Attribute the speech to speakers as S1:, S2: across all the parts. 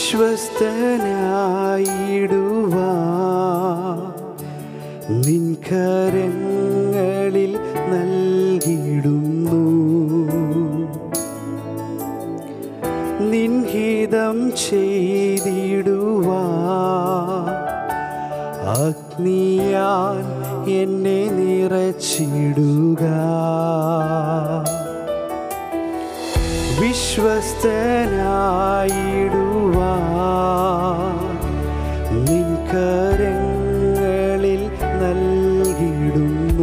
S1: വിശ്വസ്തനായിടുവാ നിൻകരങ്ങളിൽ നൽകിടുന്നു നിൻഹിതം ചെയ്തിടുവാ അഗ്നിയാൽ എന്നെ നിറച്ചിടുക വിശ്വസ്തനായിടുവാ നിൻകരങ്ങളിൽ നൽകിടുന്നു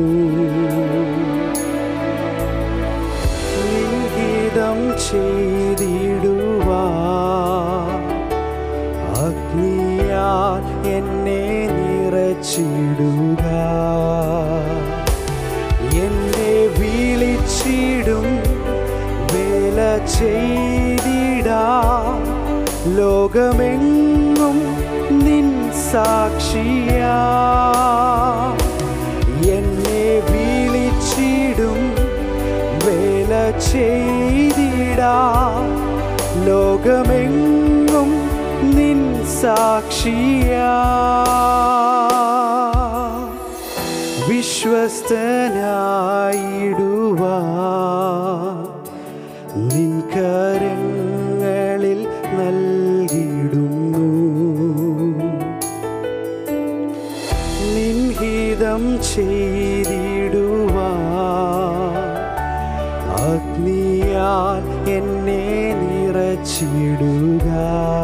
S1: നിൻഹിതം ചെയ്തിടുവാ അഗ്നിയാൽ എന്നെ നിറച്ചിടുക എന്നെ വിളിച്ചിടും വേല ചെയ്തിടാ ലോകമെങ്ങും നിൻ സാക്ഷിയാ എന്നെ വിളിച്ചിടും വേല ചെയ്തിടാ ലോകമെങ്ങും നിൻ സാക്ഷിയാ വിശ്വസ്തനായിടുവാ നിൻകരങ്ങളിൽ നൽകിടുന്നു നിൻഹിതം ചെയ്തിടുവാ അഗ്നിയാൽ എന്നെ നിറച്ചിടുക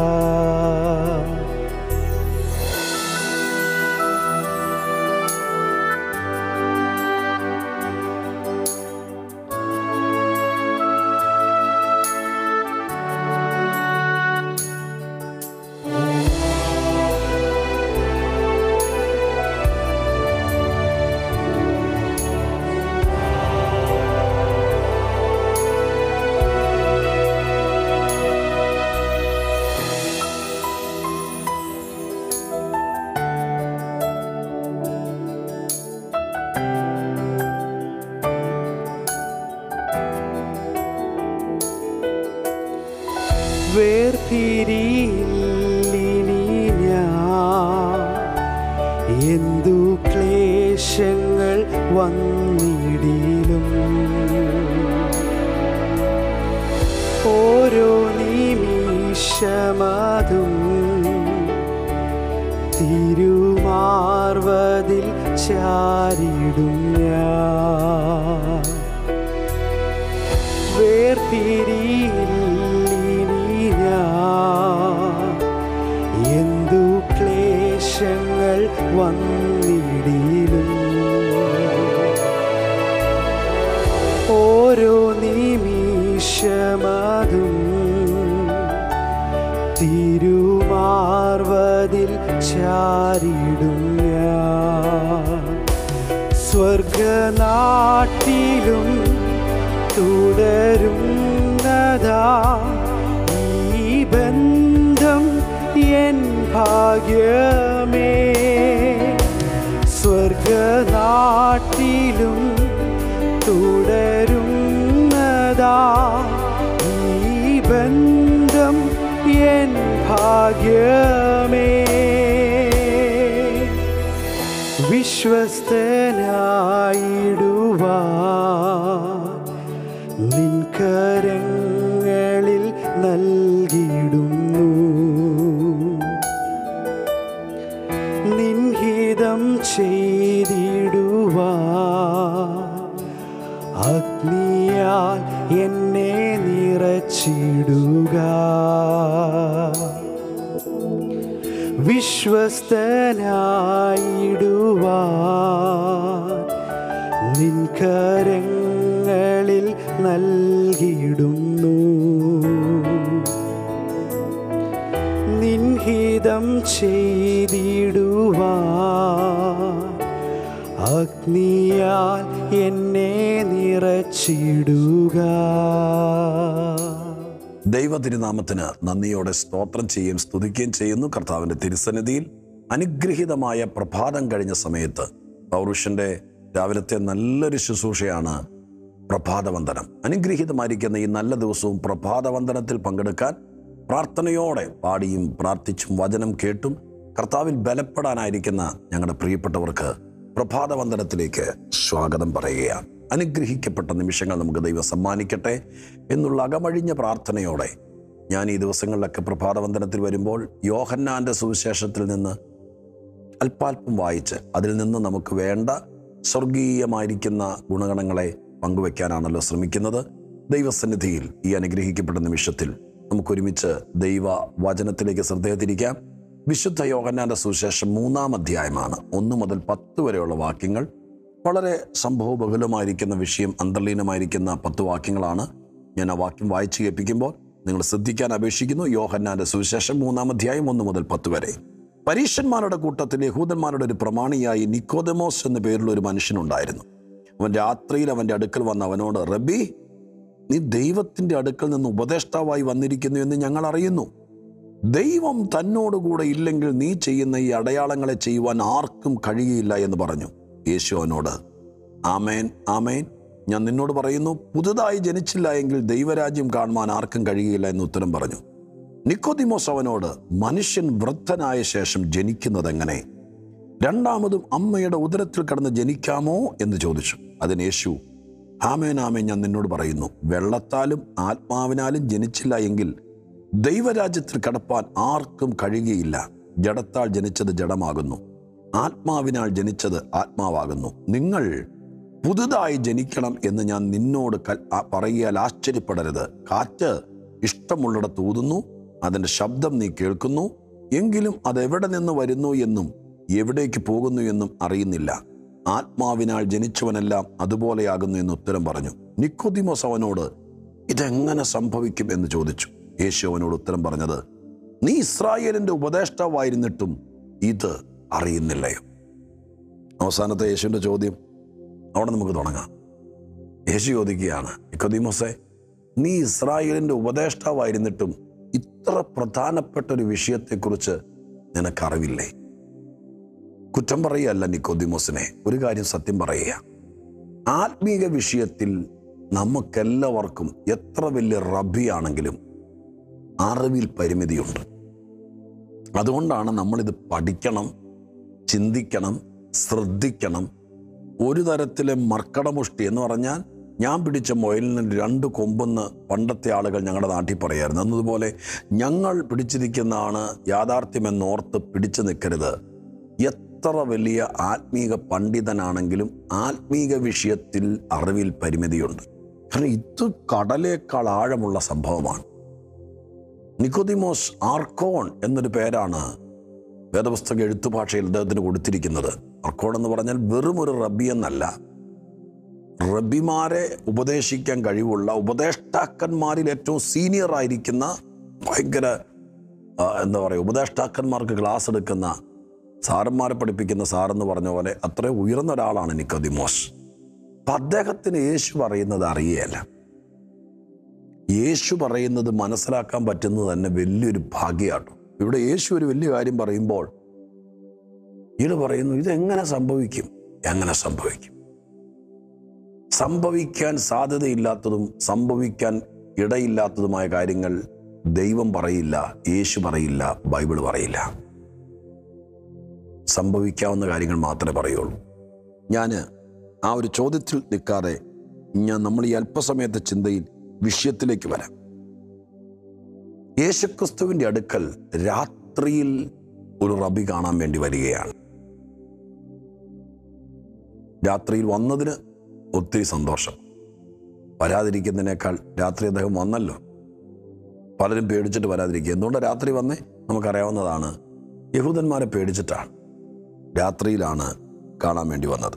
S1: വേർപിരിയില്ലിനി ഞാൻ എന്തു ക്ലേശങ്ങൾ വന്നിടിലും ഓരോ നിമിഷമതും തിരുമാർവതിൽ ചാരിടും ഞാൻ വേർപിരിയില്ലിനി ഞാൻ എന്തു ക്ലേശങ്ങൾ വന്നിടിലും ഓരോ നിമിഷമതും തിരുമാർവതിൽ ചാരിടും ഞാൻ സ്വർഗനാട്ടിലും തുടരുന്നതാ ഈ ബന്ധം എൻ ഭാഗ്യമേ സ്വർഗനാട്ടിലും തുടരുന്നതാ ഈ ബന്ധം എൻ ഭാഗ്യമേ വിശ്വസ്തനായിടുവാ നിൻകരങ്ങളിൽ നൽകിടുന്നു നിൻഹിതം ചെയ്തിടുവാ അഗ്നിയാൽ എന്നെ നിറച്ചിടുക വിശ്വസ്തനായിടുവാ നിൻകരങ്ങളിൽ നൽകിടുന്നു നിൻഹിതം ചെയ്തിടുവാ അഗ്നിയാൽ എന്നെ നിറച്ചിടുക
S2: ദൈവ തിരുനാമത്തിന് നന്ദിയോടെ സ്തോത്രം ചെയ്യുകയും സ്തുതിക്കുകയും ചെയ്യുന്നു കർത്താവിൻ്റെ തിരുസന്നിധിയിൽ അനുഗ്രഹീതമായ പ്രഭാതം കഴിഞ്ഞ സമയത്ത് പൗരുഷൻ്റെ രാവിലത്തെ നല്ലൊരു ശുശ്രൂഷയാണ് പ്രഭാതവന്ദനം അനുഗ്രഹീതമായിരിക്കുന്ന ഈ നല്ല ദിവസവും പ്രഭാതവന്ദനത്തിൽ പങ്കെടുക്കാൻ പ്രാർത്ഥനയോടെ പാടിയും പ്രാർത്ഥിച്ചും വചനം കേട്ടും കർത്താവിൽ ബലപ്പെടാനായിരിക്കുന്ന ഞങ്ങളുടെ പ്രിയപ്പെട്ടവർക്ക് പ്രഭാതവന്ദനത്തിലേക്ക് സ്വാഗതം പറയുകയാണ് അനുഗ്രഹിക്കപ്പെട്ട നിമിഷങ്ങൾ നമുക്ക് ദൈവം സമ്മാനിക്കട്ടെ എന്നുള്ള അകമഴിഞ്ഞ പ്രാർത്ഥനയോടെ ഞാൻ ഈ ദിവസങ്ങളിലൊക്കെ പ്രഭാതവന്ദനത്തിൽ വരുമ്പോൾ യോഹന്നാൻ്റെ സുവിശേഷത്തിൽ നിന്ന് അല്പാൽപ്പം വായിച്ച് അതിൽ നിന്ന് നമുക്ക് വേണ്ട സ്വർഗീയമായിരിക്കുന്ന ഗുണഗണങ്ങളെ പങ്കുവെക്കാനാണല്ലോ ശ്രമിക്കുന്നത് ദൈവസന്നിധിയിൽ ഈ അനുഗ്രഹിക്കപ്പെട്ട നിമിഷത്തിൽ നമുക്കൊരുമിച്ച് ദൈവ വചനത്തിലേക്ക് ശ്രദ്ധയെ തിരിക്കാം വിശുദ്ധ യോഹന്നാന്റെ സുവിശേഷം മൂന്നാം അധ്യായമാണ് ഒന്ന് മുതൽ പത്ത് വരെയുള്ള വാക്യങ്ങൾ വളരെ സംഭവബഹുലമായിരിക്കുന്ന വിഷയം അന്തർലീനമായിരിക്കുന്ന പത്ത് വാക്യങ്ങളാണ് ഞാൻ ആ വാക്യം വായിച്ചു കേൾപ്പിക്കുമ്പോൾ നിങ്ങൾ ശ്രദ്ധിക്കാൻ അപേക്ഷിക്കുന്നു യോഹന്നാന്റെ സുവിശേഷം മൂന്നാം അധ്യായം ഒന്ന് മുതൽ പത്ത് വരെ പരീക്ഷന്മാരുടെ കൂട്ടത്തിൽ യഹൂദന്മാരുടെ ഒരു പ്രമാണിയായി നിക്കോദമോസ് എന്ന പേരുള്ള ഒരു മനുഷ്യനുണ്ടായിരുന്നു അവൻ രാത്രിയിൽ അവൻ്റെ അടുക്കൽ വന്ന് അവനോട് റബി നീ ദൈവത്തിൻ്റെ അടുക്കൽ നിന്ന് ഉപദേഷ്ടാവായി വന്നിരിക്കുന്നു എന്ന് ഞങ്ങൾ അറിയുന്നു ദൈവം തന്നോടുകൂടെ ഇല്ലെങ്കിൽ നീ ചെയ്യുന്ന ഈ അടയാളങ്ങളെ ചെയ്യുവാൻ ആർക്കും കഴിയുകയില്ല എന്ന് പറഞ്ഞു യേശു അവനോട് ആമേൻ ആമേൻ ഞാൻ നിന്നോട് പറയുന്നു പുതുതായി ജനിച്ചില്ല എങ്കിൽ ദൈവരാജ്യം കാണുവാൻ ആർക്കും കഴിയുകയില്ല എന്ന് ഉത്തരം പറഞ്ഞു നിക്കോദിമോസ് അവനോട് മനുഷ്യൻ വൃദ്ധനായ ശേഷം ജനിക്കുന്നത് എങ്ങനെ രണ്ടാമതും അമ്മയുടെ ഉദരത്തിൽ കടന്ന് ജനിക്കാമോ എന്ന് ചോദിച്ചു അതിന് യേശു ആമേൻ ആമേൻ ഞാൻ നിന്നോട് പറയുന്നു വെള്ളത്താലും ആത്മാവിനാലും ജനിച്ചില്ല എങ്കിൽ ദൈവരാജ്യത്തിൽ കടപ്പാൻ ആർക്കും കഴിയുകയില്ല ജഡത്താൽ ജനിച്ചത് ജഡമാകുന്നു ആത്മാവിനാൽ ജനിച്ചത് ആത്മാവാകുന്നു നിങ്ങൾ പുതുതായി ജനിക്കണം എന്ന് ഞാൻ നിന്നോട് കൽ- ആ- പറയുകയാൽ ആശ്ചര്യപ്പെടരുത് കാറ്റ് ഇഷ്ടമുള്ളിടത്ത് ഊതുന്നു അതിൻ്റെ ശബ്ദം നീ കേൾക്കുന്നു എങ്കിലും അതെവിടെ നിന്ന് വരുന്നു എന്നും എവിടേക്ക് പോകുന്നു എന്നും അറിയുന്നില്ല ആത്മാവിനാൽ ജനിച്ചവനെല്ലാം അതുപോലെയാകുന്നു എന്ന് ഉത്തരം പറഞ്ഞു നിക്കോദിമോസ് അവനോട് ഇതെങ്ങനെ സംഭവിക്കും എന്ന് ചോദിച്ചു യേശു അവനോട് ഉത്തരം പറഞ്ഞത് നീ ഇസ്രായേലിന്റെ ഉപദേഷ്ടാവായിരുന്നിട്ടും ഇത് അറിയുന്നില്ലയോ അവസാനത്തെ യേശുവിന്റെ ചോദ്യം അവിടെ നമുക്ക് തുടങ്ങാം യേശു ചോദിക്കുകയാണ് നിക്കോദീമോസേ നീ ഇസ്രായേലിന്റെ ഉപദേഷ്ടാവായിരുന്നിട്ടും ഇത്ര പ്രധാനപ്പെട്ട ഒരു വിഷയത്തെക്കുറിച്ച് നിനക്കറിവില്ലേ കുറ്റം പറയുകയല്ല നിക്കോദിമോസിനെ ഒരു കാര്യം സത്യം പറയുക ആത്മീക വിഷയത്തിൽ നമുക്കെല്ലാവർക്കും എത്ര വലിയ റബ്ബിയാണെങ്കിലും അറിവിൽ പരിമിതിയുണ്ട് അതുകൊണ്ടാണ് നമ്മളിത് പഠിക്കണം ചിന്തിക്കണം ശ്രദ്ധിക്കണം ഒരു തരത്തിലെ മർക്കടമുഷ്ടി എന്ന് പറഞ്ഞാൽ ഞാൻ പിടിച്ച മുയലിന് രണ്ട് കൊമ്പെന്ന് പണ്ടത്തെ ആളുകൾ ഞങ്ങളുടെ നാട്ടിൽ പറയായിരുന്നു എന്നതുപോലെ ഞങ്ങൾ പിടിച്ചിരിക്കുന്നതാണ് യാഥാർത്ഥ്യമെന്നോർത്ത് പിടിച്ചു നിൽക്കരുത് എത്ര വലിയ ആത്മീക പണ്ഡിതനാണെങ്കിലും ആത്മീക വിഷയത്തിൽ അറിവിൽ പരിമിതിയുണ്ട് കാരണം ഇത് കടലേക്കാൾ ആഴമുള്ള സംഭവമാണ് നിക്കോദിമോസ് ആർക്കോൺ എന്നൊരു പേരാണ് വേദപുസ്തക എഴുത്തുഭാഷയിൽ അദ്ദേഹത്തിന് കൊടുത്തിരിക്കുന്നത് ആർക്കോൺ എന്ന് പറഞ്ഞാൽ വെറും ഒരു റബ്ബി എന്നല്ല റബ്ബിമാരെ ഉപദേശിക്കാൻ കഴിവുള്ള ഉപദേഷ്ടാക്കന്മാരിൽ ഏറ്റവും സീനിയർ ആയിരിക്കുന്ന ഭയങ്കര ആ, എന്താ പറയുക ഉപദേഷ്ടാക്കന്മാർക്ക് ക്ലാസ് എടുക്കുന്ന സാറന്മാരെ പഠിപ്പിക്കുന്ന സാറെന്ന് പറഞ്ഞ പോലെ അത്ര ഉയർന്ന ഒരാളാണ് നിക്കോദിമോസ് അപ്പം അദ്ദേഹത്തിന് യേശു പറയുന്നത് അറിയുകയല്ല യേശു പറയുന്നത് മനസ്സിലാക്കാൻ പറ്റുന്നത് തന്നെ വലിയൊരു ഭാഗ്യമാട്ടോ ഇവിടെ യേശു ഒരു വലിയ കാര്യം പറയുമ്പോൾ ഇയാൾ പറയുന്നു ഇതെങ്ങനെ സംഭവിക്കും എങ്ങനെ സംഭവിക്കും സംഭവിക്കാൻ സാധ്യതയില്ലാത്തതും സംഭവിക്കാൻ ഇടയില്ലാത്തതുമായ കാര്യങ്ങൾ ദൈവം പറയില്ല യേശു പറയില്ല ബൈബിൾ പറയില്ല സംഭവിക്കാവുന്ന കാര്യങ്ങൾ മാത്രമേ പറയുള്ളൂ ഞാൻ ആ ഒരു ചോദ്യത്തിൽ നിൽക്കാതെ ഞാൻ നമ്മൾ ഈ അല്പസമയത്തെ ചിന്തയിൽ വിഷയത്തിലേക്ക് വരാം യേശുക്രിസ്തുവിൻ്റെ അടുക്കൽ രാത്രിയിൽ ഒരു റബി കാണാൻ വേണ്ടി വരികയാണ് രാത്രിയിൽ വന്നതിന് ഒത്തിരി സന്തോഷം വരാതിരിക്കുന്നതിനേക്കാൾ രാത്രി അദ്ദേഹം വന്നല്ലോ പലരും പേടിച്ചിട്ട് വരാതിരിക്കുക എന്തുകൊണ്ടാണ് രാത്രി വന്നേ നമുക്കറിയാവുന്നതാണ് യഹൂദന്മാരെ പേടിച്ചിട്ടാണ് രാത്രിയിലാണ് കാണാൻ വേണ്ടി വന്നത്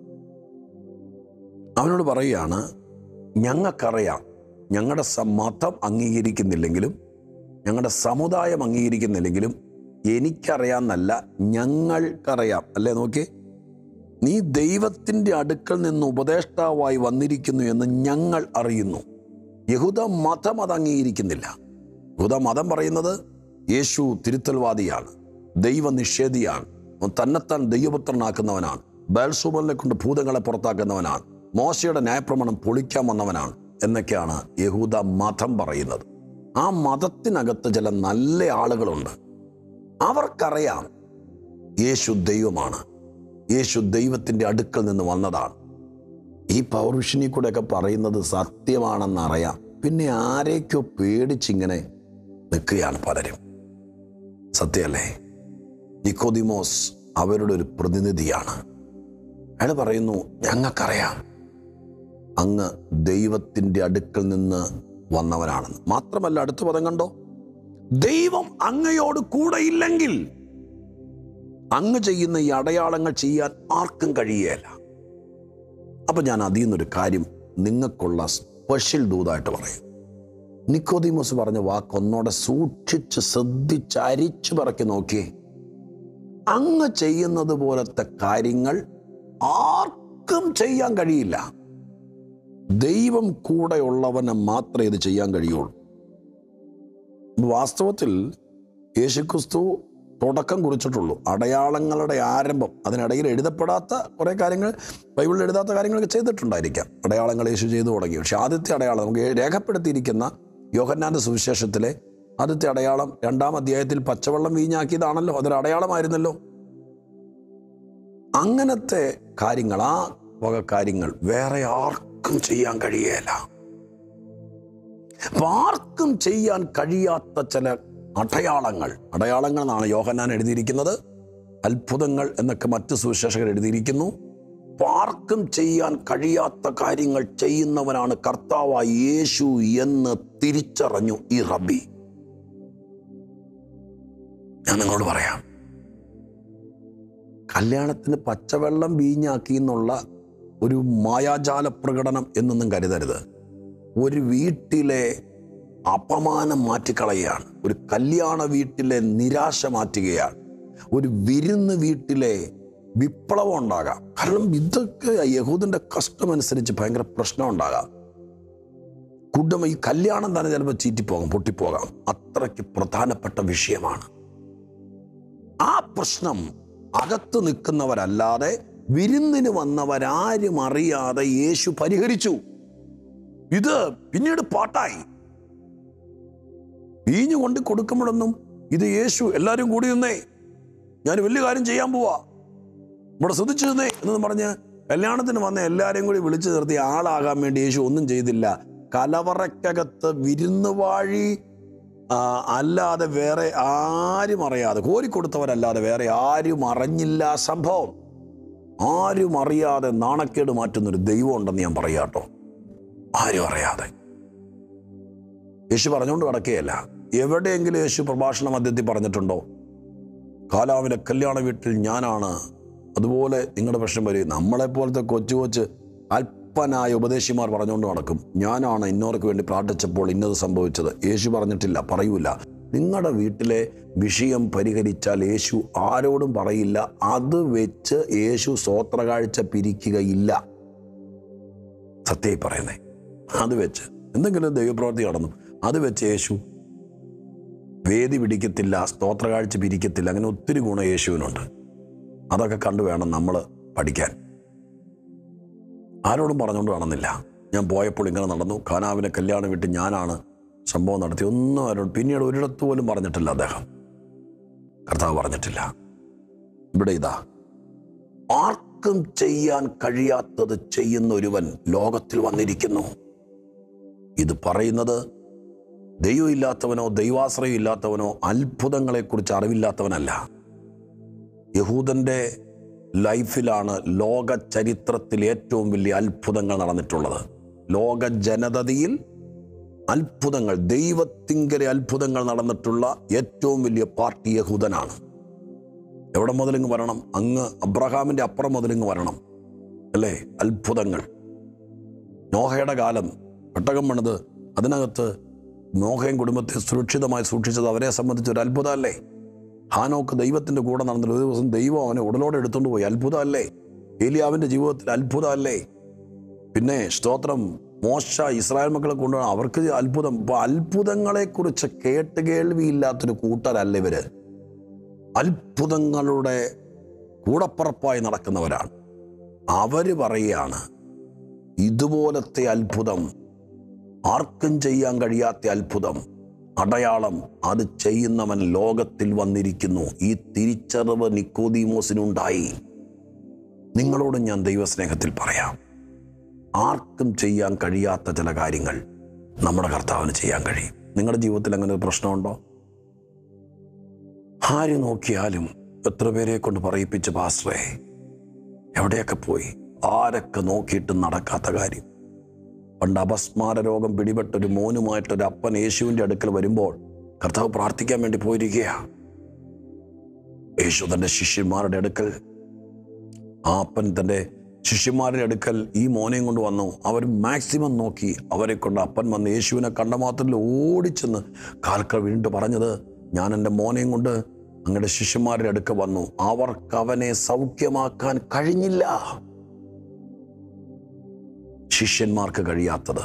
S2: അവനോട് പറയുകയാണ് ഞങ്ങൾക്കറിയാം ഞങ്ങളുടെ സ- മതം അംഗീകരിക്കുന്നില്ലെങ്കിലും ഞങ്ങളുടെ സമുദായം അംഗീകരിക്കുന്നില്ലെങ്കിലും എനിക്കറിയാമെന്നല്ല ഞങ്ങൾക്കറിയാം അല്ലേ നോക്കി നീ ദൈവത്തിൻ്റെ അടുക്കൽ നിന്ന് ഉപദേഷ്ടാവായി വന്നിരിക്കുന്നു എന്ന് ഞങ്ങൾ അറിയുന്നു യഹൂദ മതം അത് അംഗീകരിക്കുന്നില്ല യഹൂദ മതം പറയുന്നത് യേശു തിരുത്തൽവാദിയാണ് ദൈവനിഷേധിയാണ് അവൻ തന്നെത്താൻ ദൈവപുത്രനാക്കുന്നവനാണ് ബേൽസൂബലിനെ കൊണ്ട് ഭൂതങ്ങളെ പുറത്താക്കുന്നവനാണ് മോശയുടെ ന്യായപ്രമാണം പൊളിക്കാൻ വന്നവനാണ് എന്നൊക്കെയാണ് യഹൂദ മതം പറയുന്നത് ആ മതത്തിനകത്ത് ചില നല്ല ആളുകളുണ്ട് അവർക്കറിയാം യേശു ദൈവമാണ് യേശു ദൈവത്തിൻ്റെ അടുക്കൽ നിന്ന് വന്നതാണ് ഈ പൗരുഷനെ കൂടെയൊക്കെ പറയുന്നത് സത്യമാണെന്നറിയാം പിന്നെ ആരേക്കോ പേടിച്ചിങ്ങനെ നിൽക്കുകയാണ് പലരും സത്യമല്ലേ നിക്കോദിമോസ് അവരുടെ ഒരു പ്രതിനിധിയാണ് അയാൾ പറയുന്നു ഞങ്ങൾക്കറിയാം അങ്ങ് ദൈവത്തിൻ്റെ അടുക്കൽ നിന്ന് വന്നവനാണെന്ന് മാത്രമല്ല അടുത്ത പദം കണ്ടോ ദൈവം അങ്ങയോട് കൂടെ ഇല്ലെങ്കിൽ അങ്ങ് ചെയ്യുന്ന ഈ അടയാളങ്ങൾ ചെയ്യാൻ ആർക്കും കഴിയുകയില്ല അപ്പൊ ഞാൻ അതിൽ നിന്നൊരു കാര്യം നിങ്ങൾക്കുള്ള സ്പെഷ്യൽ ദൂതായിട്ട് പറയും നിക്കോദിമോസ് പറഞ്ഞ വാക്ക് ഒന്നോടെ സൂക്ഷിച്ച് ശ്രദ്ധിച്ച് അരിച്ചു പറക്കി നോക്കിയേ അങ്ങ് ചെയ്യുന്നത് പോലത്തെ കാര്യങ്ങൾ ആർക്കും ചെയ്യാൻ കഴിയില്ല ദൈവം കൂടെയുള്ളവന് മാത്രമേ ഇത് ചെയ്യാൻ കഴിയുള്ളൂ വാസ്തവത്തിൽ യേശുക്രിസ്തു തുടക്കം കുറിച്ചിട്ടുള്ളൂ അടയാളങ്ങളുടെ ആരംഭം അതിനിടയിൽ എഴുതപ്പെടാത്ത കുറേ കാര്യങ്ങൾ ബൈബിളിൽ എഴുതാത്ത കാര്യങ്ങളൊക്കെ ചെയ്തിട്ടുണ്ടായിരിക്കാം അടയാളങ്ങൾ യേശു ചെയ്തു തുടങ്ങി പക്ഷെ ആദ്യത്തെ അടയാളം നമുക്ക് രേഖപ്പെടുത്തിയിരിക്കുന്ന യോഹന്നാന്റെ സുവിശേഷത്തിലെ ആദ്യത്തെ അടയാളം രണ്ടാം അധ്യായത്തിൽ പച്ചവെള്ളം വീഞ്ഞാക്കിയതാണല്ലോ അതൊരു അടയാളമായിരുന്നല്ലോ അങ്ങനത്തെ കാര്യങ്ങൾ ആ വക കാര്യങ്ങൾ വേറെ ആർക്കും ചെയ്യാൻ കഴിയേല അപ്പൊ ആർക്കും ചെയ്യാൻ കഴിയാത്ത ചില അടയാളങ്ങൾ അടയാളങ്ങൾ എന്നാണ് യോഹന്നാൻ എഴുതിയിരിക്കുന്നത് അത്ഭുതങ്ങൾ എന്നൊക്കെ മറ്റ് സുവിശേഷകർ എഴുതിയിരിക്കുന്നു അപ്പൊ ആർക്കും ചെയ്യാൻ കഴിയാത്ത കാര്യങ്ങൾ ചെയ്യുന്നവനാണ് കർത്താവായ യേശു എന്ന് തിരിച്ചറിഞ്ഞു ഈ റബ്ബി ഞാൻ നിങ്ങളോട് പറയാം കല്യാണത്തിന് പച്ചവെള്ളം വീഞ്ഞാക്കി എന്നുള്ള ഒരു മായാജാല പ്രകടനം എന്നൊന്നും കരുതരുത് ഒരു വീട്ടിലെ അപമാനം മാറ്റിക്കളയുകയാണ് ഒരു കല്യാണ വീട്ടിലെ നിരാശ മാറ്റുകയാണ് ഒരു വിരുന്ന് വീട്ടിലെ വിപ്ലവം ഉണ്ടാകാം കാരണം ഇതൊക്കെ യഹൂദന്റെ കഷ്ടം അനുസരിച്ച് ഭയങ്കര പ്രശ്നം ഉണ്ടാകാം കുടുംബം ഈ കല്യാണം തന്നെ ചിലപ്പോൾ ചീറ്റിപ്പോകാം പൊട്ടിപ്പോകാം അത്രയ്ക്ക് പ്രധാനപ്പെട്ട വിഷയമാണ് ആ പ്രശ്നം അകത്ത് നിൽക്കുന്നവരല്ലാതെ വിരുന്നിന് വന്നവരാരും അറിയാതെ യേശു പരിഹരിച്ചു ഇത് പിന്നീട് പാട്ടായി വീഞ്ഞു കൊണ്ട് കൊടുക്കുമ്പോഴൊന്നും ഇത് യേശു എല്ലാവരും കൂടി നിന്നേ ഞാൻ വലിയ കാര്യം ചെയ്യാൻ പോവാ ഇവിടെ ശ്രദ്ധിച്ചു നിന്നേ എന്ന് പറഞ്ഞ് കല്യാണത്തിന് വന്ന എല്ലാവരെയും കൂടി വിളിച്ചു നിർത്തി ആളാകാൻ വേണ്ടി യേശു ഒന്നും ചെയ്തില്ല കലവറയ്ക്കകത്ത് വിരുന്നുവാഴി ആ, അല്ലാതെ വേറെ ആരും അറിയാതെ കോരിക്കൊടുത്തവരല്ലാതെ വേറെ ആരും അറിഞ്ഞില്ല ആ സംഭവം ആരും അറിയാതെ നാണക്കേട് മാറ്റുന്നൊരു ദൈവം ഉണ്ടെന്ന് ഞാൻ പറയാട്ടോ ആരും അറിയാതെ യേശു പറഞ്ഞുകൊണ്ട് കിടക്കുകയല്ല എവിടെയെങ്കിലും യേശു പ്രഭാഷണ മധ്യത്തിൽ പറഞ്ഞിട്ടുണ്ടോ കാലാവിലെ കല്യാണ വീട്ടിൽ ഞാനാണ് അതുപോലെ നിങ്ങളുടെ പ്രശ്നം വരും നമ്മളെപ്പോലത്തെ കൊച്ചു കൊച്ച് അല്പനായ ഉപദേശിമാർ പറഞ്ഞുകൊണ്ട് നടക്കും ഞാനാണ് ഇന്നോർക്ക് വേണ്ടി പ്രാർത്ഥിച്ചപ്പോൾ ഇന്നത് സംഭവിച്ചത് യേശു പറഞ്ഞിട്ടില്ല പറയൂല നിങ്ങളുടെ വീട്ടിലെ വിഷയം പരിഹരിച്ചാൽ യേശു ആരോടും പറയില്ല അത് വെച്ച് യേശു സ്വോത്രകാഴ്ച പിരിക്കുകയില്ല സത്യമായി പറയുന്നേ അത് വെച്ച് എന്തെങ്കിലും ദൈവപ്രവൃത്തി നടന്നു അത് വെച്ച് യേശു വേദി പിടിക്കത്തില്ല സ്തോത്രകാഴ്ച പിരിക്കത്തില്ല അങ്ങനെ ഒത്തിരി ഗുണം യേശുവിനുണ്ട് അതൊക്കെ കണ്ടു വേണം നമ്മൾ പഠിക്കാൻ ആരോടും പറഞ്ഞുകൊണ്ട് നടന്നില്ല ഞാൻ പോയപ്പോൾ ഇങ്ങനെ നടന്നു ഖാനാവിനെ കല്യാണം വിട്ട് ഞാനാണ് സംഭവം നടത്തി ഒന്നും ആരോട് പിന്നീട് ഒരിടത്ത് പോലും പറഞ്ഞിട്ടില്ല അദ്ദേഹം കർത്താവ് പറഞ്ഞിട്ടില്ല ഇവിടെ ഇതാ ആർക്കും ചെയ്യാൻ കഴിയാത്തത് ചെയ്യുന്ന ഒരുവൻ ലോകത്തിൽ വന്നിരിക്കുന്നു ഇത് പറയുന്നത് ദൈവമില്ലാത്തവനോ ദൈവാശ്രയം ഇല്ലാത്തവനോ അത്ഭുതങ്ങളെക്കുറിച്ച് അറിവില്ലാത്തവനല്ല യഹൂദന്റെ ലൈഫിലാണ് ലോക ചരിത്രത്തിൽ ഏറ്റവും വലിയ അത്ഭുതങ്ങൾ നടന്നിട്ടുള്ളത് ലോക ജനതയിൽ അത്ഭുതങ്ങൾ ദൈവത്തിങ്കലെ അത്ഭുതങ്ങൾ നടന്നിട്ടുള്ള ഏറ്റവും വലിയ പാർട്ടി യഹൂദനാണ് എവിടെ മുതലിങ്ങ് വരണം അങ്ങ് അബ്രഹാമിന്റെ അപ്പുറം മുതലിങ്ങ് വരണം അല്ലേ അത്ഭുതങ്ങൾ നോഹയുടെ കാലം പെട്ടകം പണിത് അതിനകത്ത് നോഹയും കുടുംബത്തെ സുരക്ഷിതമായി സൂക്ഷിച്ചത് അവരെ സംബന്ധിച്ച് ഒരു അത്ഭുതമല്ലേ ഹാനോക്ക് ദൈവത്തിന്റെ കൂടെ നടന്നില്ല ഒരു ദിവസം ദൈവം അവനെ ഉടലോടെ എടുത്തുകൊണ്ട് പോയി അത്ഭുതമല്ലേ ഏലിയാവിന്റെ ജീവിതത്തിൽ അത്ഭുതമല്ലേ പിന്നെ സ്തോത്രം മോശ ഇസ്രായേൽ മക്കളെ കൊണ്ടുപോകണം അവർക്ക് അത്ഭുതം ഇപ്പൊ അത്ഭുതങ്ങളെക്കുറിച്ച് കേട്ട് കേൾവിയില്ലാത്തൊരു കൂട്ടരല്ല ഇവര് അത്ഭുതങ്ങളുടെ കൂടപ്പറപ്പായി നടക്കുന്നവരാണ് അവര് പറയുകയാണ് ഇതുപോലത്തെ അത്ഭുതം ആർക്കും ചെയ്യാൻ കഴിയാത്ത അത്ഭുതം അടയാളം അത് ചെയ്യുന്നവൻ ലോകത്തിൽ വന്നിരിക്കുന്നു ഈ തിരിച്ചറിവ് നിക്കോദീമോസിനുണ്ടായി നിങ്ങളോട് ഞാൻ ദൈവസ്നേഹത്തിൽ പറയാം ആർക്കും ചെയ്യാൻ കഴിയാത്ത ചില കാര്യങ്ങൾ നമ്മുടെ കർത്താവിന് ചെയ്യാൻ കഴിയും നിങ്ങളുടെ ജീവിതത്തിൽ അങ്ങനെ ഒരു പ്രശ്നമുണ്ടോ ആര് നോക്കിയാലും എത്ര പേരെ കൊണ്ട് പറയിപ്പിച്ച് പാസ്റ്ററേ എവിടെയൊക്കെ പോയി ആരൊക്കെ നോക്കിയിട്ട് നടക്കാത്ത കാര്യം പണ്ട് അപസ്മാര രോഗം പിടിപെട്ട ഒരു മോനുമായിട്ടൊരു അപ്പൻ യേശുവിൻ്റെ അടുക്കൽ വരുമ്പോൾ കർത്താവ് പ്രാർത്ഥിക്കാൻ വേണ്ടി പോയിരിക്കുക യേശു തൻ്റെ ശിഷ്യന്മാരുടെ അടുക്കൽ ആ അപ്പൻ തൻ്റെ ശിഷ്യന്മാരുടെ അടുക്കൽ ഈ മോനെയും കൊണ്ട് വന്നു അവർ മാക്സിമം നോക്കി അവരെ കൊണ്ട് അപ്പൻ വന്ന് യേശുവിനെ കണ്ട മാത്രത്തിൽ ഓടിച്ചെന്ന് കാൽക്കൾ വീണ്ടും പറഞ്ഞത് ഞാൻ എൻ്റെ മോനെയും കൊണ്ട് അങ്ങയുടെ ശിഷ്യന്മാരുടെ അടുക്ക വന്നു അവർക്ക് അവനെ സൗഖ്യമാക്കാൻ കഴിഞ്ഞില്ല ശിഷ്യന്മാർക്ക് കഴിയാത്തത്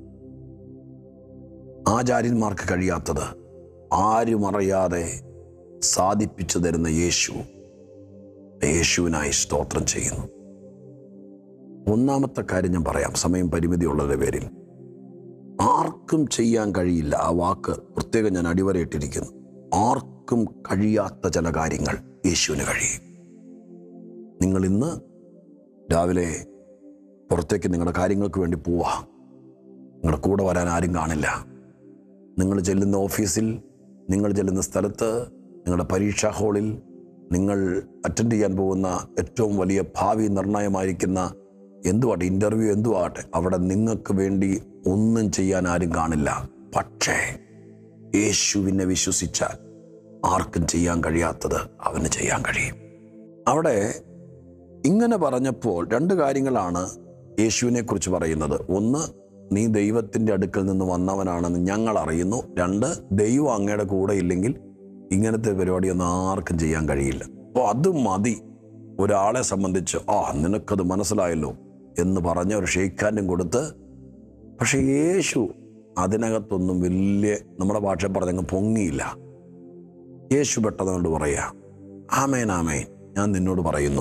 S2: ആചാര്യന്മാർക്ക് കഴിയാത്തത് ആരും അറിയാതെ സാധിപ്പിച്ചു തരുന്ന യേശു യേശുവിനായി സ്തോത്രം ചെയ്യുന്നു ഒന്നാമത്തെ കാര്യം ഞാൻ പറയാം സമയം പരിമിതിയുള്ളതിൻ്റെ പേരിൽ ആർക്കും ചെയ്യാൻ കഴിയില്ല ആ വാക്ക് പ്രത്യേകം ഞാൻ അടിവരയിട്ടിരിക്കുന്നു ആർക്കും കഴിയാത്ത ചില കാര്യങ്ങൾ യേശുവിന് കഴിയും നിങ്ങൾ ഇന്ന് രാവിലെ പുറത്തേക്ക് നിങ്ങളുടെ കാര്യങ്ങൾക്ക് വേണ്ടി പോവാ നിങ്ങളുടെ കൂടെ വരാൻ ആരും കാണില്ല നിങ്ങൾ ചെല്ലുന്ന ഓഫീസിൽ നിങ്ങൾ ചെല്ലുന്ന സ്ഥലത്ത് നിങ്ങളുടെ പരീക്ഷാ ഹാളിൽ നിങ്ങൾ അറ്റൻഡ് ചെയ്യാൻ പോകുന്ന ഏറ്റവും വലിയ ഭാവി നിർണയമായിരിക്കുന്ന എന്തുവാട്ടെ ഇൻ്റർവ്യൂ എന്തുവാട്ടെ അവിടെ നിങ്ങൾക്ക് വേണ്ടി ഒന്നും ചെയ്യാൻ ആരും കാണില്ല പക്ഷേ യേശുവിനെ വിശ്വസിച്ചാൽ ആർക്കും ചെയ്യാൻ കഴിയാത്തത് അവന് ചെയ്യാൻ കഴിയും അവിടെ ഇങ്ങനെ പറഞ്ഞപ്പോൾ രണ്ട് കാര്യങ്ങളാണ് യേശുവിനെ കുറിച്ച് പറയുന്നത് ഒന്ന് നീ ദൈവത്തിൻ്റെ അടുക്കൽ നിന്ന് വന്നവനാണെന്ന് ഞങ്ങൾ അറിയുന്നു രണ്ട് ദൈവം അങ്ങയുടെ കൂടെ ഇല്ലെങ്കിൽ ഇങ്ങനത്തെ പരിപാടിയൊന്നും ആർക്കും ചെയ്യാൻ കഴിയില്ല അപ്പോൾ അത് മതി ഒരാളെ സംബന്ധിച്ച് ആ നിനക്കത് മനസ്സിലായല്ലോ എന്ന് പറഞ്ഞ ഒരു ഷെയ്ഖാനും കൊടുത്ത് പക്ഷെ യേശു അതിനകത്തൊന്നും വലിയ നമ്മുടെ ഭാഷ പറഞ്ഞങ്ങ് പൊങ്ങിയില്ല യേശു പെട്ടതുകൊണ്ട് പറയാ ആമേൻ ആമേൻ ഞാൻ നിന്നോട് പറയുന്നു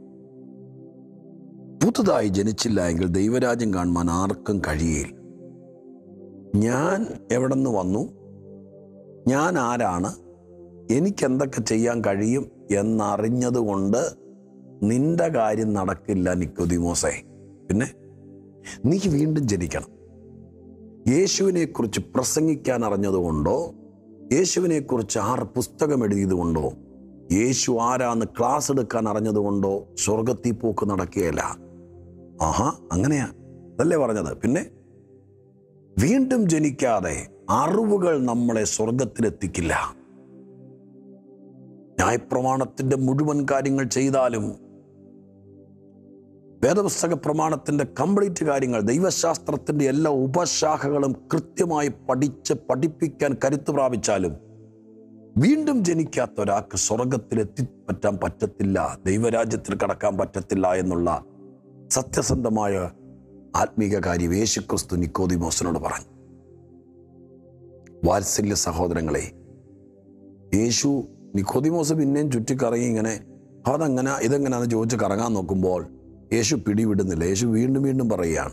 S2: പുതുതായി ജനിച്ചില്ല എങ്കിൽ ദൈവരാജ്യം കാണുവാൻ ആർക്കും കഴിയില്ല ഞാൻ എവിടെ നിന്ന് വന്നു ഞാൻ ആരാണ് എനിക്കെന്തൊക്കെ ചെയ്യാൻ കഴിയും എന്നറിഞ്ഞതുകൊണ്ട് നിന്റെ കാര്യം നടക്കില്ല നിക്കോദിമോസേ പിന്നെ നീ വീണ്ടും ജനിക്കണം യേശുവിനെക്കുറിച്ച് പ്രസംഗിക്കാൻ അറിഞ്ഞതുകൊണ്ടോ യേശുവിനെക്കുറിച്ച് ആറ് പുസ്തകം എഴുതിയതുകൊണ്ടോ യേശു ആരാന്ന് ക്ലാസ് എടുക്കാൻ അറിഞ്ഞതുകൊണ്ടോ സ്വർഗത്തിൽ പോക്ക് നടക്കുകയല്ല ആഹാ അങ്ങനെയാ അതല്ലേ പറഞ്ഞത് പിന്നെ വീണ്ടും ജനിക്കാതെ അറിവുകൾ നമ്മളെ സ്വർഗത്തിലെത്തിക്കില്ല ന്യായപ്രമാണത്തിന്റെ മുഴുവൻ കാര്യങ്ങൾ ചെയ്താലും വേദപുസ്തക പ്രമാണത്തിന്റെ കംപ്ലീറ്റ് കാര്യങ്ങൾ ദൈവശാസ്ത്രത്തിന്റെ എല്ലാ ഉപശാഖകളും കൃത്യമായി പഠിച്ച് പഠിപ്പിക്കാൻ കരുത്ത് പ്രാപിച്ചാലും വീണ്ടും ജനിക്കാത്ത ഒരാൾക്ക് സ്വർഗത്തിൽ എത്തിപ്പറ്റാൻ പറ്റത്തില്ല ദൈവരാജ്യത്തിൽ കടക്കാൻ പറ്റത്തില്ല എന്നുള്ള സത്യസന്ധമായ ആത്മീക കാര്യം യേശുക്രിസ്തു നിക്കോദിമോസിനോട് പറഞ്ഞു വാത്സല്യ സഹോദരങ്ങളെ യേശു നിക്കോദിമോസ് പിന്നെയും ചുറ്റിക്കറങ്ങി ഇങ്ങനെ അതെങ്ങനെ ഇതെങ്ങനെയാണെന്ന് ചോദിച്ച് കറങ്ങാൻ നോക്കുമ്പോൾ യേശു പിടിവിടുന്നില്ല യേശു വീണ്ടും വീണ്ടും പറയുകയാണ്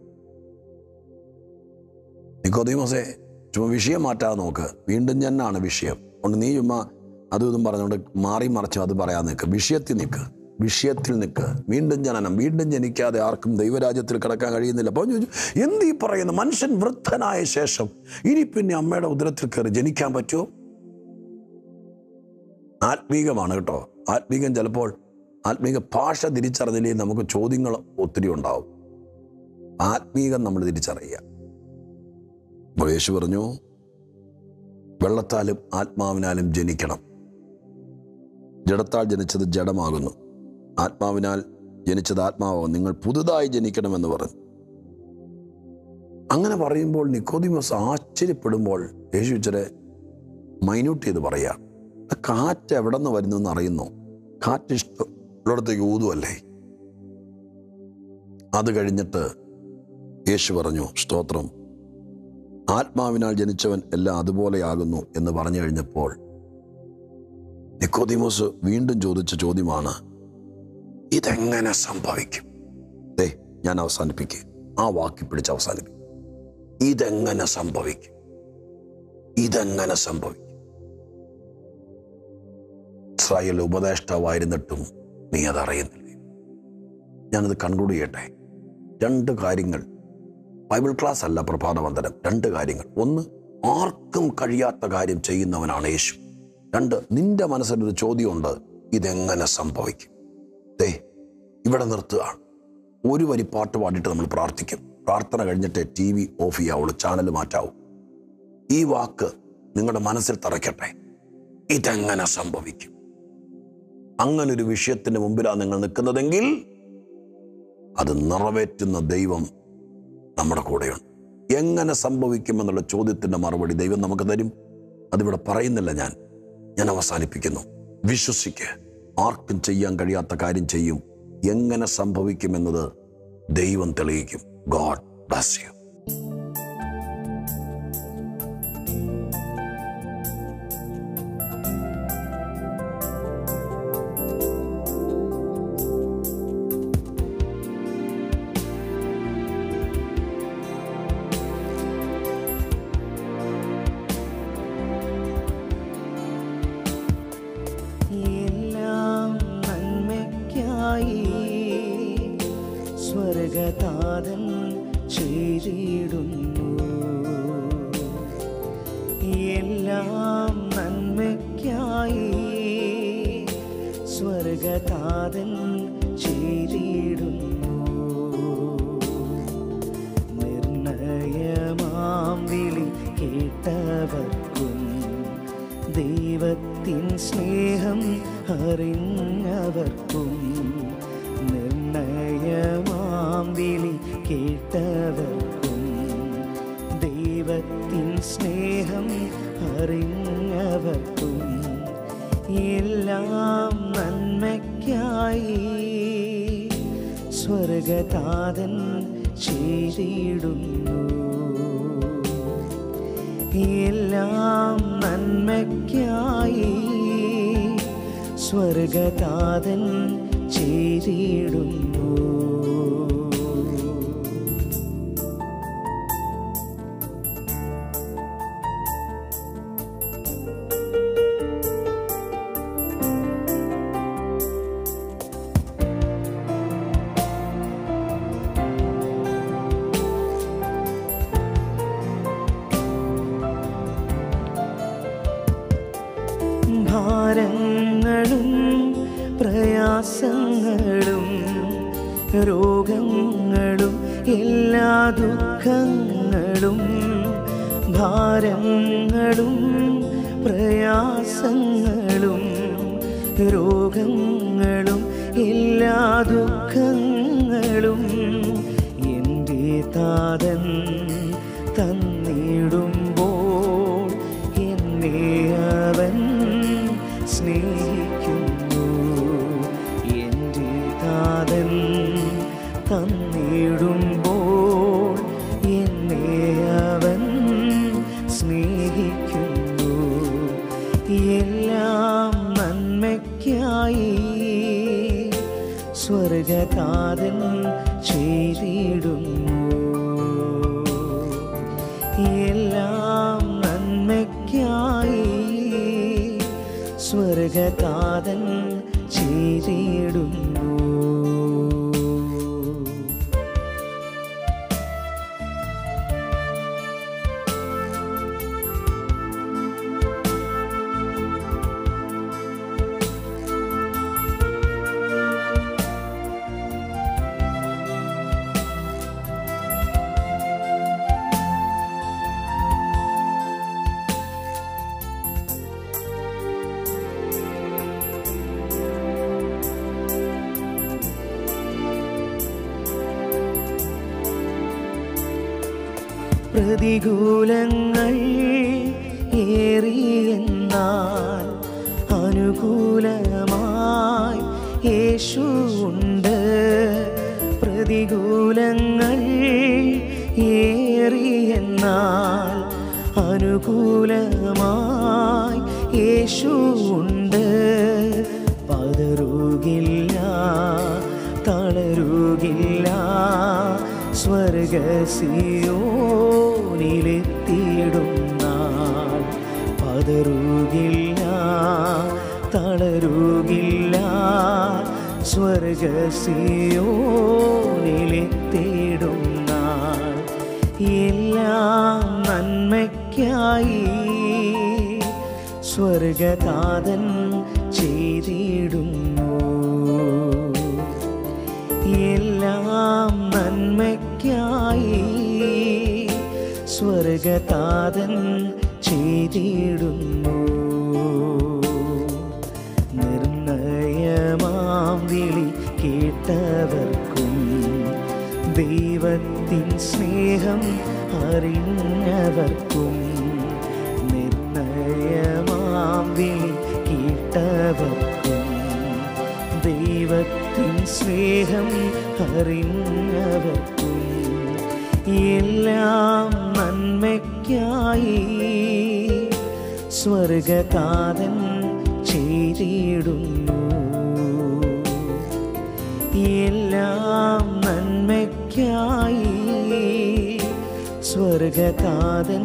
S2: നിക്കോദിമോസെ ചുമ്മാ വിഷയം മാറ്റാതെ നോക്ക് വീണ്ടും തന്നെയാണ് വിഷയം അതുകൊണ്ട് നീ ചുമ്മാ അതും ഇതും പറഞ്ഞുകൊണ്ട് മാറി മറിച്ച് അത് പറയാൻ നിൽക്ക് വിഷയത്തിൽ നിൽക്ക് വിഷയത്തിൽ നിൽക്ക് വീണ്ടും ജനനം വീണ്ടും ജനിക്കാതെ ആർക്കും ദൈവരാജ്യത്തിൽ കിടക്കാൻ കഴിയുന്നില്ല അപ്പോൾ ചോദിച്ചു എന്ത് ഈ പറയുന്നു മനുഷ്യൻ വൃദ്ധനായ ശേഷം ഇനി പിന്നെ അമ്മയുടെ ഉദരത്തിൽ കയറി ജനിക്കാൻ പറ്റുമോ ആത്മീകമാണ് കേട്ടോ ആത്മീകം ചിലപ്പോൾ ആത്മീക ഭാഷ തിരിച്ചറിഞ്ഞില്ലെങ്കിൽ നമുക്ക് ചോദ്യങ്ങൾ ഒത്തിരി ഉണ്ടാവും ആത്മീകം നമ്മൾ തിരിച്ചറിയുക അപ്പോൾ യേശു പറഞ്ഞു വെള്ളത്താലും ആത്മാവിനാലും ജനിക്കണം ജഡത്താൽ ജനിച്ചത് ജഡമാകുന്നു ആത്മാവിനാൽ ജനിച്ചത് ആത്മാവാകും നിങ്ങൾ പുതുതായി ജനിക്കണമെന്ന് പറഞ്ഞു അങ്ങനെ പറയുമ്പോൾ നിക്കോദിമസ് ആശ്ചര്യപ്പെടുമ്പോൾ യേശു ഇച്ചിരി മൈന്യൂട്ട് ചെയ്ത് പറയാം കാറ്റ് എവിടെ നിന്ന് വരുന്നു എന്ന് അറിയുന്നു കാറ്റ് ഇഷ്ടം ഉള്ളിടത്തേക്ക് ഊതുമല്ലേ അത് കഴിഞ്ഞിട്ട് യേശു പറഞ്ഞു സ്തോത്രം ആത്മാവിനാൽ ജനിച്ചവൻ എല്ലാം അതുപോലെയാകുന്നു എന്ന് പറഞ്ഞു കഴിഞ്ഞപ്പോൾ നിക്കോദിമോസ് വീണ്ടും ചോദിച്ച ചോദ്യമാണ് ഇതെങ്ങനെ സംഭവിക്കും ദേ ഞാൻ അവസാനിപ്പിക്കുക ആ വാക്കി പിടിച്ച് അവസാനിപ്പിക്കും ഇതെങ്ങനെ സംഭവിക്കും ഇതെങ്ങനെ സംഭവിക്കും ഇസ്രായേൽ ഉപദേഷ്ടാവായിരുന്നിട്ടും നീ അതറിയുന്നില്ലേ ഞാനത് കൺക്ലൂഡ് ചെയ്യട്ടെ രണ്ട് കാര്യങ്ങൾ ബൈബിൾ ക്ലാസ് അല്ല പ്രഭാതവന്ദനം രണ്ട് കാര്യങ്ങൾ ഒന്ന് ആർക്കും കഴിയാത്ത കാര്യം ചെയ്യുന്നവനാണ് യേശു രണ്ട് നിന്റെ മനസ്സിലൊരു ചോദ്യമുണ്ട് ഇതെങ്ങനെ സംഭവിക്കും ദേ ഇവിടെ നിർത്തുകയാണ് ഒരു വരി പാട്ട് പാടിയിട്ട് നമ്മൾ പ്രാർത്ഥിക്കും പ്രാർത്ഥന കഴിഞ്ഞിട്ട് ടി വി ഓഫ് ചെയ്യാവുള്ളൂ ചാനൽ മാറ്റാവൂ ഈ വാക്ക് നിങ്ങളുടെ മനസ്സിൽ തറയ്ക്കട്ടെ ഇതെങ്ങനെ സംഭവിക്കും അങ്ങനെ ഒരു വിഷയത്തിന് മുമ്പിലാണ് നിങ്ങൾ നിൽക്കുന്നതെങ്കിൽ അത് നിറവേറ്റുന്ന ദൈവം നമ്മുടെ കൂടെയുണ്ട് എങ്ങനെ സംഭവിക്കുമെന്നുള്ള ചോദ്യത്തിന്റെ മറുപടി ദൈവം നമുക്ക് തരും അതിവിടെ പറയുന്നില്ല ഞാൻ ഞാൻ അവസാനിപ്പിക്കുന്നു വിശ്വസിക്ക് ആർക്കും ചെയ്യാൻ കഴിയാത്ത കാര്യം ചെയ്യും എങ്ങനെ സംഭവിക്കുമെന്നത് ദൈവം തെളിയിക്കും ഗോഡ് ബ്ലസ് യു
S3: എല്ലാം നന്മയ്ക്കായി സ്വർഗതാതൻ ചെയ്തിടുന്നു എല്ലാം നന്മയ്ക്കായി സ്വർഗതാതൻ ചെയ്തിടുന്നു നിർണയമാം വിളി കേട്ടവർക്കും ദൈവത്തിൻ സ്നേഹം അറിഞ്ഞവർക്കും നിർണയമാം വിളി കേട്ടവർക്കും ദൈവത്തിൻ സ്നേഹം അറിഞ്ഞവർക്കും എല്ലാം നന്മയ്ക്കായി സ്വർഗതാതൻ ചെയ്തിടുന്നു എല്ലാം നന്മയ്ക്കായി സ്വർഗതാതൻ ചെയ്തിടുന്നു ഭാരങ്ങളും പ്രയാസങ്ങളും രോഗങ്ങളും എല്ലാ ദുഃഖങ്ങളും ഭാരങ്ങളും പ്രയാസങ്ങളും രോഗങ്ങളും എല്ലാ ദുഃഖങ്ങളും എൻ്റെ താതൻ തന്നിടുമ്പോൾ എന്നെ അവൻ സ്നേഹിക്കുന്നു എൻ്റെ താതൻ തന്നിടുമ്പോൾ എന്നെ അവൻ സ്നേഹിക്കുന്നു എല്ലാം നന്മയ്ക്കായി സ്വർഗതാതൻ ചെയ്തിടുന്നു എല്ലാം നന്മയ്ക്കായി സ്വർഗതാതൻ ചെയ്തിടുന്നു പ്രതികൂലങ്ങൾ ഏറിയെന്നാൽ അനുകൂലമായി യേശുണ്ട് പ്രതികൂലങ്ങൾ ഏറിയെന്നാൽ അനുകൂലമായി യേശുണ്ട് പതറുകില്ല തളരുകില്ല സ്വർഗസിയോനിലെത്തിയിടും നാൾ പതറുകില്ല തളരുകില്ല സ്വർഗസിയോനിലെ തേടും നാൾ എല്ലാം നന്മയ്ക്കായി സ്വർഗതാതൻ ചെയ്തിടുന്നു എല്ലാം നന്മയ്ക്കായി സ്വർഗതാതൻ ചെയ്തിടുന്നു നിർണയമാം വിളി കേട്ടവർക്കും ദൈവത്തിൻ സ്നേഹം അറിഞ്ഞവർക്കും നിർണയമാം വിളി കേട്ടവർക്കും ദൈവത്തിൻ സ്നേഹം അറിഞ്ഞവർക്കും എല്ലാം നന്മയ്ക്കായി സ്വർഗതാതൻ ചെയ്തിടുന്നു എല്ലാം നന്മയ്ക്കായി സ്വർഗതാതൻ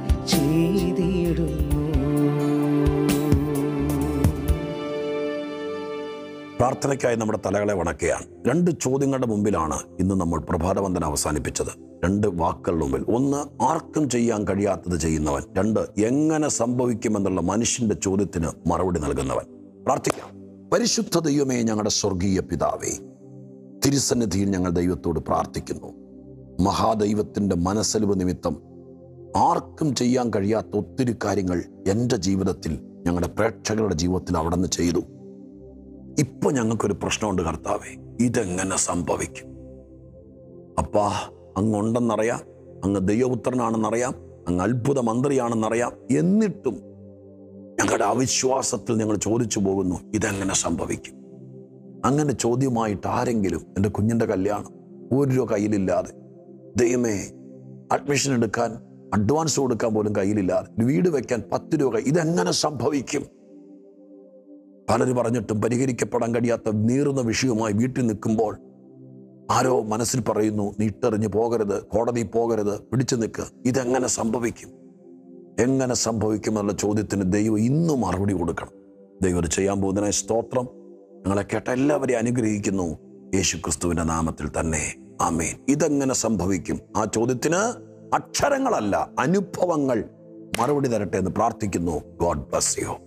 S3: ചെയ്തിടുന്നു
S2: പ്രാർത്ഥനയ്ക്കായി നമ്മുടെ തലകളെ വണക്കുകയാണ് രണ്ട് ചോദ്യങ്ങളുടെ മുമ്പിലാണ് ഇന്ന് നമ്മൾ പ്രഭാതവന്ദന അവസാനിപ്പിച്ചത് രണ്ട് വാക്കുകളുടെ മുമ്പിൽ ഒന്ന് ആർക്കും ചെയ്യാൻ കഴിയാത്തത് ചെയ്യുന്നവൻ രണ്ട് എങ്ങനെ സംഭവിക്കുമെന്നുള്ള മനുഷ്യന്റെ ചോദ്യത്തിന് മറുപടി നൽകുന്നവൻ പ്രാർത്ഥിക്കാം പരിശുദ്ധ ദൈവമേ ഞങ്ങളുടെ സ്വർഗീയ പിതാവേ തിരുസന്നിധിയിൽ ഞങ്ങൾ ദൈവത്തോട് പ്രാർത്ഥിക്കുന്നു മഹാദൈവത്തിൻ്റെ മനസ്സലിവ് നിമിത്തം ആർക്കും ചെയ്യാൻ കഴിയാത്ത ഒത്തിരി കാര്യങ്ങൾ എൻ്റെ ജീവിതത്തിൽ ഞങ്ങളുടെ പ്രേക്ഷകരുടെ ജീവിതത്തിൽ അവിടെ നിന്ന് ചെയ്തു ഇപ്പൊ ഞങ്ങൾക്കൊരു പ്രശ്നമുണ്ട് കർത്താവേ ഇതെങ്ങനെ സംഭവിക്കും അപ്പാ അങ്ങുണ്ടെന്നറിയാം അങ്ങ് ദൈവപുത്രനാണെന്നറിയാം അങ്ങ് അത്ഭുത മന്ത്രിയാണെന്നറിയാം എന്നിട്ടും ഞങ്ങളുടെ അവിശ്വാസത്തിൽ ഞങ്ങൾ ചോദിച്ചു പോകുന്നു ഇതെങ്ങനെ സംഭവിക്കും അങ്ങനെ ചോദ്യമായിട്ട് ആരെങ്കിലും എൻ്റെ കുഞ്ഞിൻ്റെ കല്യാണം ഒരു രൂപ കയ്യിലില്ലാതെ ദൈവമേ അഡ്മിഷൻ എടുക്കാൻ അഡ്വാൻസ് കൊടുക്കാൻ പോലും കയ്യിലില്ലാതെ ഒരു വീട് വെക്കാൻ പത്ത് രൂപ കയ്യിൽ- ഇതെങ്ങനെ സംഭവിക്കും പലരും പറഞ്ഞിട്ടും പരിഹരിക്കപ്പെടാൻ കഴിയാത്ത നീറുന്ന വിഷയവുമായി വീട്ടിൽ നിൽക്കുമ്പോൾ ആരോ മനസ്സിൽ പറയുന്നു നീട്ടെറിഞ്ഞ് പോകരുത് കോടതി പോകരുത് പിടിച്ചു നിൽക്കുക ഇതെങ്ങനെ സംഭവിക്കും എങ്ങനെ സംഭവിക്കും എന്നുള്ള ചോദ്യത്തിന് ദൈവം ഇന്നും മറുപടി കൊടുക്കണം ദൈവം ഇത് ചെയ്യാൻ പോകുന്നതിനായ സ്തോത്രം ഞങ്ങളെ കേട്ട എല്ലാവരെയും അനുഗ്രഹിക്കുന്നു യേശു ക്രിസ്തുവിന്റെ നാമത്തിൽ തന്നെ ആമേൻ ഇതെങ്ങനെ സംഭവിക്കും ആ ചോദ്യത്തിന് അക്ഷരങ്ങളല്ല അനുഭവങ്ങൾ മറുപടി തരട്ടെ എന്ന് പ്രാർത്ഥിക്കുന്നു ഗോഡ് ബ്ലസ് യു